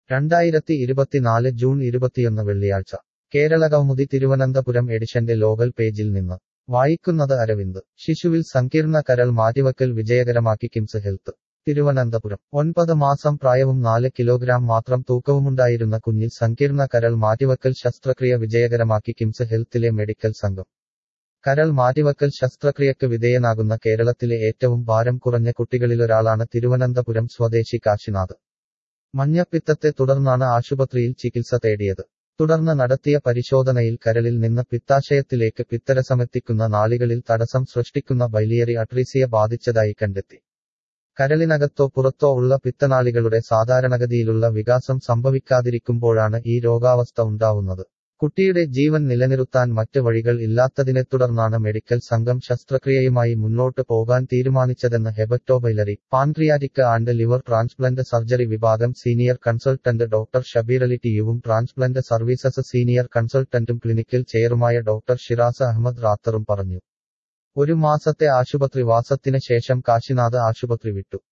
രണ്ടായിരത്തി ഇരുപത്തിനാല് ജൂൺ ഇരുപത്തിയൊന്ന് വെള്ളിയാഴ്ച കേരള കൗമുദി തിരുവനന്തപുരം എഡിഷന്റെ ലോകൽ പേജിൽ നിന്ന് വായിക്കുന്നത് അരവിന്ദ് ശിശുവിൽ സങ്കീർണ കരൾ മാറ്റിവക്കൽ വിജയകരമാക്കി കിംസ് ഹെൽത്ത് തിരുവനന്തപുരം ഒൻപത് മാസം പ്രായവും നാല് കിലോഗ്രാം മാത്രം തൂക്കവുമുണ്ടായിരുന്ന കുഞ്ഞിൽ സങ്കീർണ കരൾ മാറ്റിവക്കൽ ശസ്ത്രക്രിയ വിജയകരമാക്കി കിംസ് ഹെൽത്തിലെ മെഡിക്കൽ സംഘം കരൾ മാറ്റിവക്കൽ ശസ്ത്രക്രിയക്ക് വിധേയനാകുന്ന കേരളത്തിലെ ഏറ്റവും ഭാരം കുറഞ്ഞ കുട്ടികളിലൊരാളാണ് തിരുവനന്തപുരം സ്വദേശി കാശിനാഥ് മഞ്ഞപ്പിത്തത്തെ തുടർന്നാണ് ആശുപത്രിയിൽ ചികിത്സ തേടിയത് തുടർന്ന് നടത്തിയ പരിശോധനയിൽ കരളിൽ നിന്ന് പിത്താശയത്തിലേക്ക് പിത്തരസമെത്തിക്കുന്ന നാളികളിൽ തടസ്സം സൃഷ്ടിക്കുന്ന ബൈലിയറി അട്രീസിയ ബാധിച്ചതായി കണ്ടെത്തി കരളിനകത്തോ പുറത്തോ ഉള്ള പിത്തനാളികളുടെ സാധാരണഗതിയിലുള്ള വികാസം സംഭവിക്കാതിരിക്കുമ്പോഴാണ് ഈ രോഗാവസ്ഥ ഉണ്ടാവുന്നത് കുട്ടിയുടെ ജീവൻ നിലനിർത്താൻ മറ്റ് വഴികൾ ഇല്ലാത്തതിനെ തുടർന്നാണ് മെഡിക്കൽ സംഘം ശസ്ത്രക്രിയയുമായി മുന്നോട്ട് പോകാൻ തീരുമാനിച്ചതെന്ന് hepatobiliary pancreatic and liver transplant surgery വിഭാഗം senior consultant doctor Shabeer Ali ടിയുവും ട്രാൻസ്പ്ലന്റ് സർവീസസ് സീനിയർ കൺസൾട്ടന്റും ക്ലിനിക്കൽ ചെയറുമായ ഡോക്ടർ ഷിറാസ് അഹമ്മദ് റാത്തറും പറഞ്ഞു ഒരു മാസത്തെ ആശുപത്രി വാസത്തിന് ശേഷം കാശിനാഥ് ആശുപത്രി വിട്ടു